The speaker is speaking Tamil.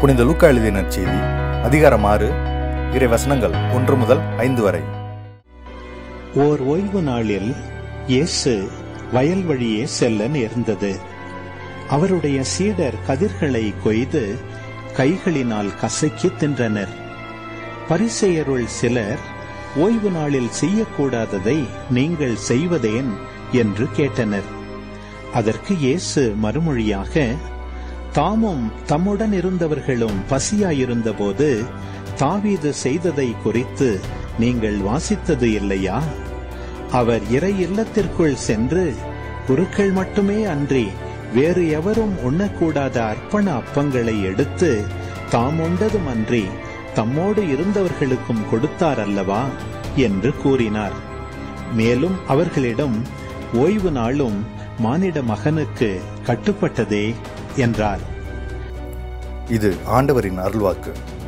புனித லூக்கா எழுதிய நற்செய்தி அதிகாரம் ஆறு இறை வசனங்கள் ஒன்று முதல் ஐந்து வரை ஓர் ஓய்வு நாளில் இயேசு வயல் வழியே செல்ல நேர்ந்தது அவருடைய சீடர் கதிர்களை கொய்து கைகளினால் கசக்கி தின்றனர் பரிசெயருள் சிலர் ஓய்வு நாளில் செய்யக்கூடாததை நீங்கள் செய்வதேன் என்று கேட்டனர் அதற்கு இயேசு மறுமொழியாக தாமும் தம்முடன் இருந்தவர்களும் பசியாயிருந்தபோது தாவீது செய்ததை குறித்து நீங்கள் வாசித்தது இல்லையா அவர் இறை இல்லத்திற்குள் சென்று குருக்கள் மட்டுமே அன்றி வேறு எவரும் உண்ணக்கூடாத அர்ப்பண அப்பங்களை எடுத்து தாம் உண்டதும் அன்றி தம்மோடு இருந்தவர்களுக்கும் கொடுத்தார் அல்லவா என்று கூறினார் மேலும் அவர்களிடம் ஓய்வு நாளும் மானிட மகனுக்கு கட்டுப்பட்டதே என்றார் இது ஆண்டவரின் அருள்வாக்கு